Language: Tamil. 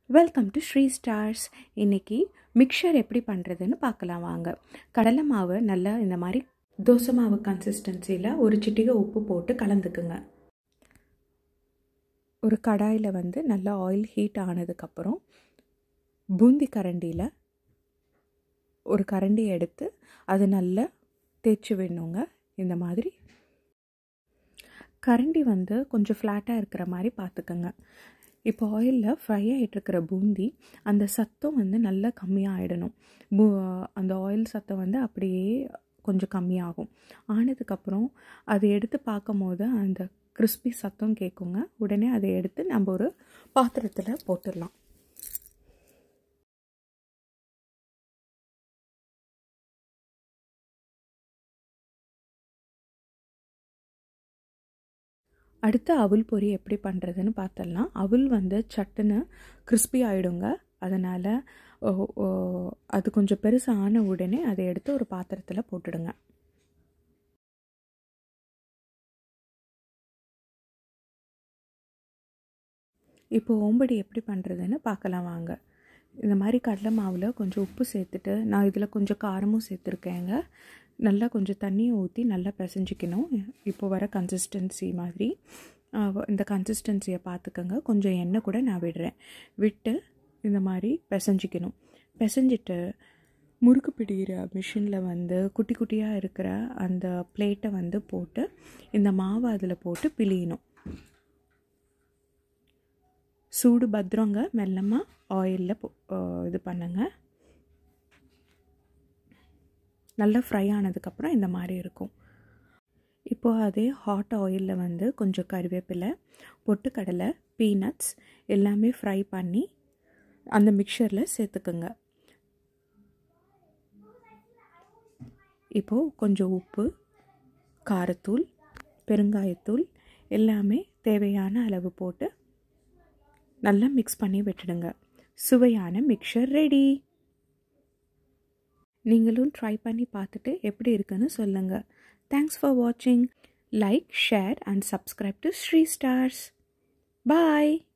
வெல்கம் டு ஸ்ரீ ஸ்டார்ஸ் இன்னைக்கு மிக்சர் எப்படி பண்ணுறதுன்னு பார்க்கலாம் வாங்க கடலை மாவு நல்லா இந்த மாதிரி தோசை மாவு கன்சிஸ்டன்சியில் ஒரு சிட்டிகை உப்பு போட்டு கலந்துக்குங்க ஒரு கடாயில் வந்து நல்லா ஆயில் ஹீட் ஆனதுக்கப்புறம் பூந்தி கரண்டியில் ஒரு கரண்டி எடுத்து அது நல்லா தேய்ச்சி விடணுங்க இந்த மாதிரி கரண்டி வந்து கொஞ்சம் ஃப்ளாட்டாக இருக்கிற மாதிரி பார்த்துக்கோங்க இப்போ ஆயிலில் ஃப்ரை ஆகிட்டுருக்கிற பூந்தி அந்த சத்தம் வந்து நல்லா கம்மியாகிடணும் பூ அந்த ஆயில் சத்தம் வந்து அப்படியே கொஞ்சம் கம்மியாகும் ஆனதுக்கப்புறம் அதை எடுத்து பார்க்கும் போது அந்த கிறிஸ்பி சத்தம் கேட்குங்க உடனே அதை எடுத்து நம்ம ஒரு பாத்திரத்தில் போட்டுடலாம் அடுத்து அவுல் பொரி எப்படி பண்ணுறதுன்னு பார்த்தலாம் அவுல் வந்து சட்டுன்னு கிறிஸ்பி ஆகிடுங்க அதனால் அது கொஞ்சம் பெருசாக ஆன உடனே அதை எடுத்து ஒரு பாத்திரத்தில் போட்டுடுங்க இப்போ ஓம்படி எப்படி பண்ணுறதுன்னு பார்க்கலாம் வாங்க இந்த மாதிரி கடலை மாவில் கொஞ்சம் உப்பு சேர்த்துட்டு நான் இதில் கொஞ்சம் காரமும் சேர்த்துருக்கேங்க நல்லா கொஞ்சம் தண்ணியை ஊற்றி நல்லா பிசைஞ்சிக்கணும் இப்போ வர கன்சிஸ்டன்சி மாதிரி இந்த கன்சிஸ்டன்சியை பார்த்துக்கோங்க கொஞ்சம் எண்ணெய் கூட நான் விடுறேன் விட்டு இந்த மாதிரி பிசைஞ்சிக்கணும் பிசைஞ்சிட்டு முறுக்கு பிடிக்கிற மிஷினில் வந்து குட்டி குட்டியாக இருக்கிற அந்த பிளேட்டை வந்து போட்டு இந்த மாவை அதில் போட்டு பிழியணும் சூடு பத்திரங்க மெல்லமாக ஆயிலில் இது பண்ணுங்க நல்லா ஃப்ரை ஆனதுக்கப்புறம் இந்த மாதிரி இருக்கும் இப்போது அதே ஹாட் ஆயிலில் வந்து கொஞ்சம் கருவேப்பிலை பொட்டுக்கடலை பீனட்ஸ் எல்லாமே ஃப்ரை பண்ணி அந்த மிக்சரில் சேர்த்துக்குங்க இப்போது கொஞ்சம் உப்பு காரத்தூள் பெருங்காயத்தூள் எல்லாமே தேவையான அளவு போட்டு நல்லா மிக்ஸ் பண்ணி விட்டுடுங்க சுவையான மிக்சர் ரெடி நீங்களும் ட்ரை பண்ணி பார்த்துட்டு எப்படி இருக்குன்னு சொல்லுங்கள் தேங்க்ஸ் ஃபார் வாட்சிங் like share and subscribe to Sri stars bye